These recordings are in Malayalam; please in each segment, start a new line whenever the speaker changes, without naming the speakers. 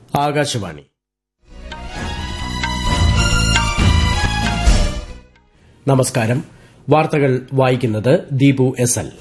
ആകാശവാണി നമസ്കാരം വാർത്തകൾ വായിക്കുന്നത് ദീപു എസ് എൽ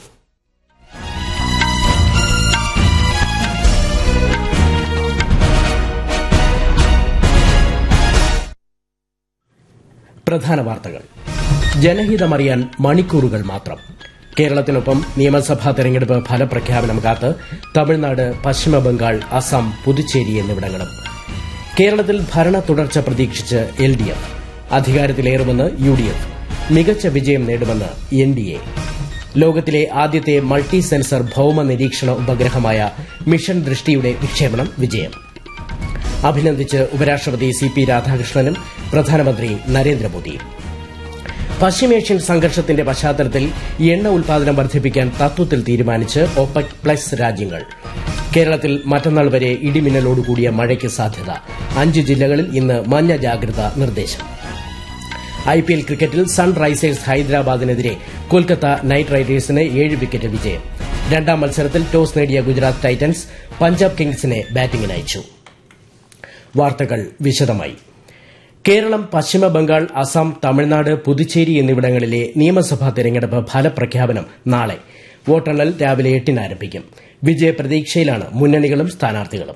പ്രധാന വാർത്തകൾ ജനഹിതമറിയാൻ മണിക്കൂറുകൾ മാത്രം കേരളത്തിനൊപ്പം നിയമസഭാ തെരഞ്ഞെടുപ്പ് ഫലപ്രഖ്യാപനം കാത്ത് തമിഴ്നാട് പശ്ചിമബംഗാൾ അസം പുതുച്ചേരി എന്നിവിടങ്ങളും കേരളത്തിൽ ഭരണ തുടർച്ച പ്രതീക്ഷിച്ച് എൽ ഡി എഫ് അധികാരത്തിലേറുമെന്ന് യു ഡി എഫ് മികച്ച വിജയം നേടുമെന്ന് എൻ ഡി എ ലോകത്തിലെ ആദ്യത്തെ മൾട്ടി സെൻസർ ഭൌമ നിരീക്ഷണ ഉപഗ്രഹമായ മിഷൻ ദൃഷ്ടിയുടെ വിക്ഷേപണം വിജയം അഭിനന്ദിച്ച് ഉപരാഷ്ട്രപതി സി പി രാധാകൃഷ്ണനും പ്രധാനമന്ത്രി നരേന്ദ്രമോദിയും പശ്ചിമേഷ്യൻ സംഘർഷത്തിന്റെ പശ്ചാത്തലത്തിൽ എണ്ണ ഉൽപാദനം വർദ്ധിപ്പിക്കാൻ തത്വത്തിൽ തീരുമാനിച്ച് ഒപെക് പ്ലസ് രാജ്യങ്ങൾ കേരളത്തിൽ മറ്റന്നാൾ വരെ ഇടിമിന്നലോടുകൂടിയ മഴയ്ക്ക് സാധ്യത അഞ്ച് ജില്ലകളിൽ ഇന്ന് മഞ്ഞ ജാഗ്രതാ നിർദ്ദേശം ഐപിഎൽ ക്രിക്കറ്റിൽ സൺറൈസേഴ്സ് ഹൈദരാബാദിനെതിരെ കൊൽക്കത്ത നൈറ്റ് റൈഡേഴ്സിന് ഏഴ് വിക്കറ്റ് വിജയം രണ്ടാം മത്സരത്തിൽ ടോസ് നേടിയ ഗുജറാത്ത് ടൈറ്റൻസ് പഞ്ചാബ് കിങ്സിനെ ബാറ്റിംഗിനയച്ചു വാർത്തകൾ വിശദമായി കേരളം പശ്ചിമബംഗാൾ അസം തമിഴ്നാട് പുതുച്ചേരി എന്നിവിടങ്ങളിലെ നിയമസഭാ തെരഞ്ഞെടുപ്പ് ഫലപ്രഖ്യാപനം നാളെ വോട്ടെണ്ണൽ രാവിലെ എട്ടിന് ആരംഭിക്കും വിജയപ്രതീക്ഷയിലാണ് മുന്നണികളും സ്ഥാനാർത്ഥികളും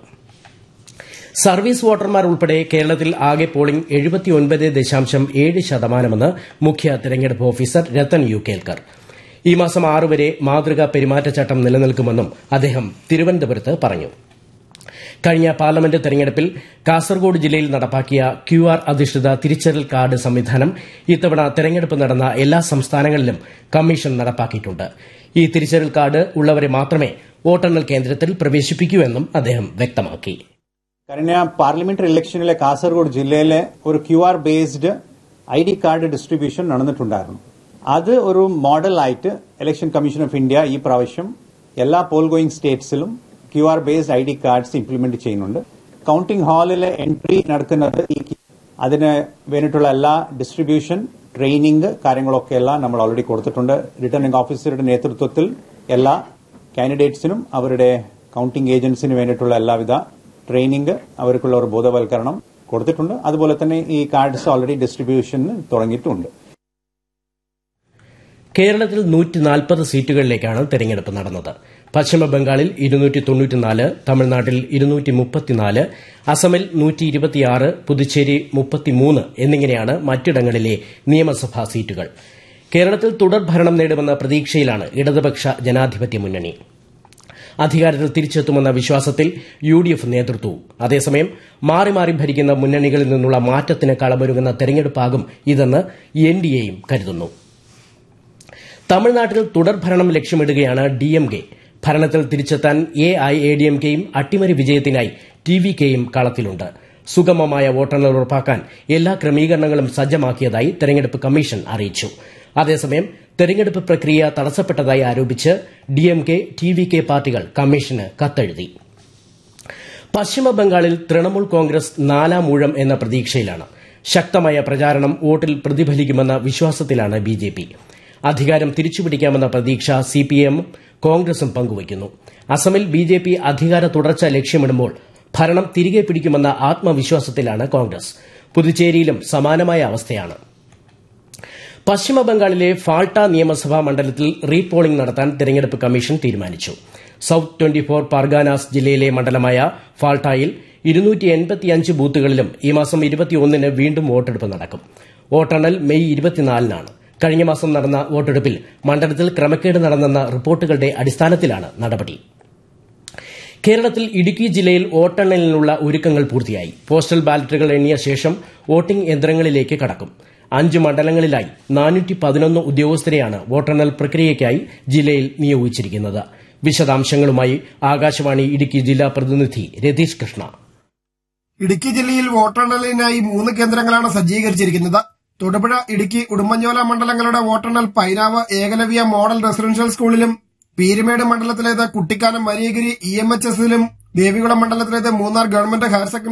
സർവീസ് വോട്ടർമാർ ഉൾപ്പെടെ കേരളത്തിൽ ആകെ പോളിംഗ് എഴുപത്തിയൊൻപത് ദശാംശം ഏഴ് ശതമാനമെന്ന് മുഖ്യ തെരഞ്ഞെടുപ്പ് ഓഫീസർ രത്തൻ യു കേൽക്കർ ഈ മാസം ആറ് വരെ മാതൃകാ പെരുമാറ്റച്ചട്ടം നിലനിൽക്കുമെന്നും അദ്ദേഹം തിരുവനന്തപുരത്ത് പറഞ്ഞു കഴിഞ്ഞ പാർലമെന്റ് തെരഞ്ഞെടുപ്പിൽ കാസർഗോഡ് ജില്ലയിൽ നടപ്പാക്കിയ ക്യു ആർ അധിഷ്ഠിത തിരിച്ചറിയൽ കാർഡ് സംവിധാനം ഇത്തവണ തെരഞ്ഞെടുപ്പ് നടന്ന എല്ലാ സംസ്ഥാനങ്ങളിലും കമ്മീഷൻ നടപ്പാക്കിയിട്ടുണ്ട് ഈ തിരിച്ചറിയൽ കാർഡ് ഉള്ളവരെ മാത്രമേ വോട്ടെണ്ണൽ കേന്ദ്രത്തിൽ പ്രവേശിപ്പിക്കൂ എന്നും അദ്ദേഹം വ്യക്തമാക്കി
കഴിഞ്ഞ പാർലമെന്ററി ഇലക്ഷനിലെ കാസർഗോഡ് ജില്ലയിലെ ഒരു Q R based I D card distribution നടന്നിട്ടുണ്ടായിരുന്നു അത് ഒരു മോഡലായിട്ട് ഇലക്ഷൻ കമ്മീഷൻ ഓഫ് ഇന്ത്യ ഈ പ്രാവശ്യം എല്ലാ പോൾ ഗോയിങ് സ്റ്റേറ്റ്സിലും Q R based I D cards implement ചെയ്യുന്നുണ്ട് കൌണ്ടിംഗ് ഹാളിലെ എൻട്രി നടക്കുന്നത് ഈ അതിന് വേണ്ടിയിട്ടുള്ള എല്ലാ ഡിസ്ട്രിബ്യൂഷൻ ട്രെയിനിങ് കാര്യങ്ങളൊക്കെ എല്ലാം നമ്മൾ ഓൾറെഡി കൊടുത്തിട്ടുണ്ട് റിട്ടേണിംഗ് ഓഫീസറുടെ നേതൃത്വത്തിൽ എല്ലാ കാൻഡിഡേറ്റ്സിനും അവരുടെ കൌണ്ടിംഗ് ഏജൻസിന് വേണ്ടിയിട്ടുള്ള എല്ലാവിധ ട്രെയിനിങ് അവർക്കുള്ള ഒരു ബോധവൽക്കരണം കൊടുത്തിട്ടുണ്ട് അതുപോലെ തന്നെ ഈ കാർഡ്സ് ഓൾറെഡി ഡിസ്ട്രിബ്യൂഷൻ തുടങ്ങിയിട്ടുണ്ട്
കേരളത്തിൽ നൂറ്റിനാൽപ്പത് സീറ്റുകളിലേക്കാണ് തെരഞ്ഞെടുപ്പ് നടന്നത് പശ്ചിമബംഗാളിൽ ഇരുന്നൂറ്റി തൊണ്ണൂറ്റിനാല് തമിഴ്നാട്ടിൽ ഇരുന്നൂറ്റി മുപ്പത്തിനാല് അസമിൽ നൂറ്റി ഇരുപത്തിയാറ് പുതുച്ചേരി മുപ്പത്തിമൂന്ന് എന്നിങ്ങനെയാണ് മറ്റിടങ്ങളിലെ നിയമസഭാ സീറ്റുകൾ കേരളത്തിൽ തുടർഭരണം നേടുമെന്ന പ്രതീക്ഷയിലാണ് ഇടതുപക്ഷ ജനാധിപത്യ മുന്നണി അധികാരത്തിൽ തിരിച്ചെത്തുമെന്ന വിശ്വാസത്തിൽ യു ഡി എഫ് നേതൃത്വവും അതേസമയം മാറി മാറി ഭരിക്കുന്ന മുന്നണികളിൽ നിന്നുള്ള മാറ്റത്തിന് കളമൊരുങ്ങുന്ന തെരഞ്ഞെടുപ്പാകും ഇതെന്ന് എൻ ഡി എയും കരുതുന്നു തമിഴ്നാട്ടിൽ തുടർഭരണം ലക്ഷ്യമിടുകയാണ് ഡി എം കെ ഭരണത്തിൽ തിരിച്ചെത്താൻ A I A D M കെയും അട്ടിമറി വിജയത്തിനായി ടി വി കെയും കളത്തിലുണ്ട് സുഗമമായ വോട്ടെണ്ണൽ ഉറപ്പാക്കാൻ എല്ലാ ക്രമീകരണങ്ങളും സജ്ജമാക്കിയതായി തെരഞ്ഞെടുപ്പ് കമ്മീഷൻ അറിയിച്ചു അതേസമയം തെരഞ്ഞെടുപ്പ് പ്രക്രിയ തടസ്സപ്പെട്ടതായി ആരോപിച്ച് ഡിഎംകെ ടി വി കെ പാർട്ടികൾ കമ്മീഷന് കത്തെഴുതി പശ്ചിമബംഗാളിൽ തൃണമൂൽ കോൺഗ്രസ് നാലാം ഊഴം എന്ന പ്രതീക്ഷയിലാണ് ശക്തമായ പ്രചാരണം വോട്ടിൽ പ്രതിഫലിക്കുമെന്ന വിശ്വാസത്തിലാണ് ബി ജെ പി അധികാരം തിരിച്ചുപിടിക്കാമെന്ന പ്രതീക്ഷ സിപിഎം കോൺഗ്രസും പങ്കുവയ്ക്കുന്നു അസമിൽ ബി ജെ പി അധികാര തുടർച്ച ലക്ഷ്യമിടുമ്പോൾ ഭരണം തിരികെ പിടിക്കുമെന്ന ആത്മവിശ്വാസത്തിലാണ് കോൺഗ്രസ് പുതുച്ചേരിയിലും സമാനമായ അവസ്ഥയാണ് പശ്ചിമബംഗാളിലെ ഫാൾട്ട നിയമസഭാ മണ്ഡലത്തിൽ റീപോളിംഗ് നടത്താൻ തെരഞ്ഞെടുപ്പ് കമ്മീഷൻ തീരുമാനിച്ചു സൌത്ത് ട്വന്റി ഫോർ പർഗാനാസ് ജില്ലയിലെ മണ്ഡലമായ ഫാൾട്ടായിൽ ഇരുന്നൂറ്റി ബൂത്തുകളിലും ഈ മാസം ഇരുപത്തിയൊന്നിന് വീണ്ടും വോട്ടെടുപ്പ് നടക്കും വോട്ടെണ്ണൽ മെയ് ഇരുപത്തിനാലിനാണ് കഴിഞ്ഞ മാസം നടന്ന വോട്ടെടുപ്പിൽ മണ്ഡലത്തിൽ ക്രമക്കേട് നടന്നെന്ന റിപ്പോർട്ടുകളുടെ അടിസ്ഥാനത്തിലാണ് നടപടി കേരളത്തിൽ ഇടുക്കി ജില്ലയിൽ വോട്ടെണ്ണലിനുള്ള ഒരുക്കങ്ങൾ പൂർത്തിയായി പോസ്റ്റൽ ബാലറ്റുകൾ എണ്ണിയ ശേഷം വോട്ടിംഗ് യന്ത്രങ്ങളിലേക്ക് കടക്കും അഞ്ച് മണ്ഡലങ്ങളിലായി നാനൂറ്റി പതിനൊന്ന് ഉദ്യോഗസ്ഥരെയാണ് വോട്ടെണ്ണൽ പ്രക്രിയയ്ക്കായി ജില്ലയിൽ നിയോഗിച്ചിരിക്കുന്നത് വിശദാംശങ്ങളുമായി ആകാശവാണി ഇടുക്കി ജില്ലാ പ്രതിനിധി രതീഷ് കൃഷ്ണ
ഇടുക്കി ജില്ലയിൽ വോട്ടെണ്ണലിനായി മൂന്ന് കേന്ദ്രങ്ങളാണ് സജ്ജീകരിച്ചിരിക്കുന്നത് തൊടുപുഴ ഇടുക്കി ഉടുമ്പൻചോല മണ്ഡലങ്ങളുടെ വോട്ടെണ്ണൽ പൈനാവ് ഏകലവ്യ മോഡൽ റെസിഡൻഷ്യൽ സ്കൂളിലും പീരുമേട് മണ്ഡലത്തിലേത് Kuttikkanam Mariyagiri E M H എസിലും ദേവികുളം മണ്ഡലത്തിലേത് മൂന്നാർ ഗവൺമെന്റ് ഹയർ സെക്കൻഡറി